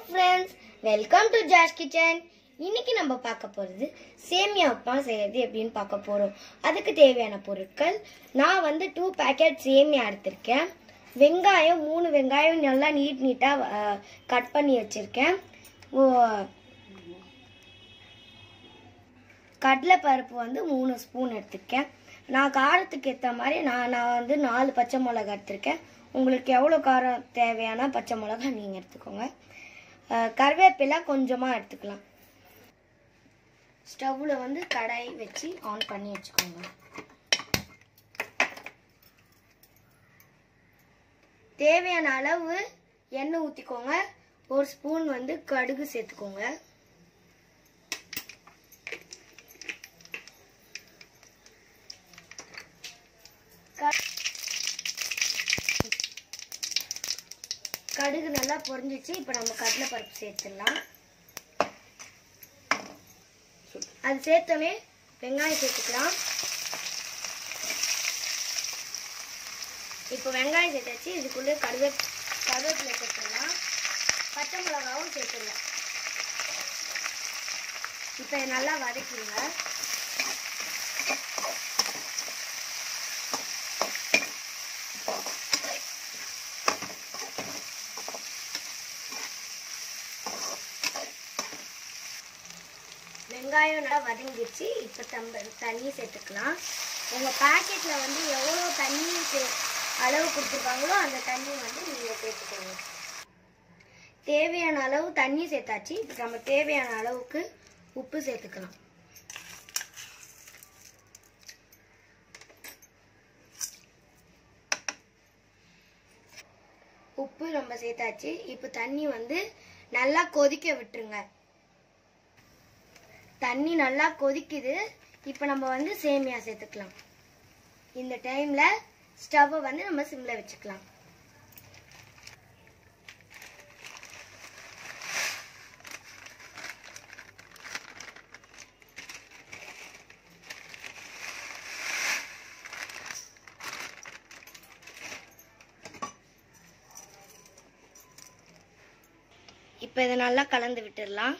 friends welcome to Jash kitchen இன்னைக்கு நம்ம பார்க்க போகிறது சேமியா உப்புமா செய்யறது எப்படின்னு பார்க்க போகிறோம் அதுக்கு தேவையான பொருட்கள் நான் வந்து டூ பேக்கெட் சேமியா எடுத்திருக்கேன் வெங்காயம் மூணு வெங்காயம் நல்லா நீட் நீட்டாக கட் பண்ணி வச்சுருக்கேன் கடலைப்பருப்பு வந்து மூணு ஸ்பூன் எடுத்திருக்கேன் நான் காரத்துக்கு ஏற்ற மாதிரி நான் நான் வந்து நாலு பச்சை மிளகா எடுத்திருக்கேன் உங்களுக்கு எவ்வளோ காரம் தேவையான பச்சை மிளகா நீங்கள் எடுத்துக்கோங்க அஹ் கருவேப்பிலை கொஞ்சமாக எடுத்துக்கலாம் ஸ்டவ்வில் வந்து கடாய் வச்சு ஆன் பண்ணி வச்சுக்கோங்க தேவையான அளவு எண்ணெய் ஊற்றிக்கோங்க ஒரு ஸ்பூன் வந்து கடுகு சேர்த்துக்கோங்க கடுகு நல்லா பொரிஞ்சிச்சு இப்போ நம்ம கடலை பருப்பு சேர்த்துடலாம் அது சேர்த்தோமே வெங்காயம் சேர்த்துக்கலாம் இப்போ வெங்காயம் சேர்த்தாச்சு இதுக்குள்ளே கருவே கருவேப்பிலை சேர்த்துடலாம் பச்சை மிளகாவும் சேர்த்துடலாம் இப்போ இதை நல்லா வதக்கிடுங்க வெங்காயம் நல்லா வதங்கிடுச்சு இப்போ தம்ப தண்ணி சேர்த்துக்கலாம் உங்கள் பேக்கெட்டில் வந்து எவ்வளோ தண்ணி சே- அளவு கொடுத்துருக்காங்களோ அந்த தண்ணி வந்து நீங்கள் சேர்த்துக்கோங்க தேவையான அளவு தண்ணி சேர்த்தாச்சு இப்போ நம்ம தேவையான அளவுக்கு உப்பு சேர்த்துக்கலாம் உப்பு நம்ம சேர்த்தாச்சு இப்போ தண்ணி வந்து நல்லா கொதிக்க விட்டுருங்க தண்ணி நல்லா கொதிக்குது இப்போ நம்ம வந்து சேமியா சேர்த்துக்கலாம் இந்த டைம்ல ஸ்டவ்வை வந்து நம்ம சிம்ல வச்சுக்கலாம் இப்போ இதை நல்லா கலந்து விட்டுடலாம்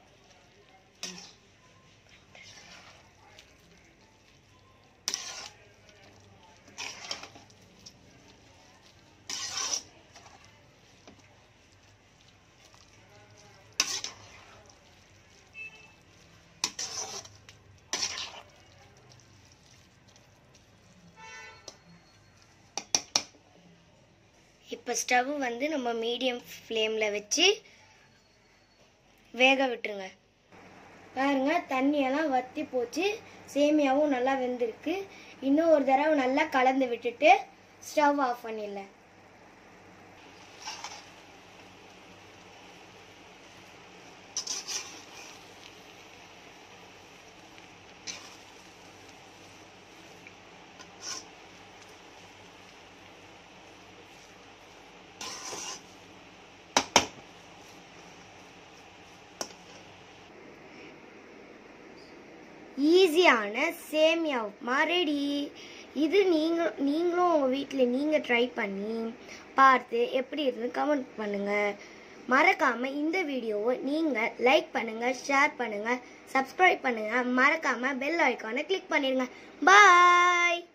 இப்போ ஸ்டவ் வந்து நம்ம மீடியம் ஃப்ளேமில் வச்சு வேக விட்டுருங்க பாருங்க தண்ணியெல்லாம் வத்தி போச்சு சேமியாவும் நல்லா வெந்திருக்கு இன்னும் ஒரு தடவை நல்லா கலந்து விட்டுட்டு ஸ்டவ் ஆஃப் பண்ணிடல ஈஸியான சேமியா உப்புமா ரெடி இது நீங்கள் நீங்களும் உங்கள் வீட்டில் நீங்கள் ட்ரை பண்ணி பார்த்து எப்படி இருந்து கமெண்ட் பண்ணுங்கள் மறக்காமல் இந்த வீடியோவை நீங்கள் லைக் பண்ணுங்கள் ஷேர் பண்ணுங்கள் சப்ஸ்கிரைப் பண்ணுங்கள் மறக்காமல் பெல் ஐக்கானை கிளிக் பண்ணிடுங்க பாய்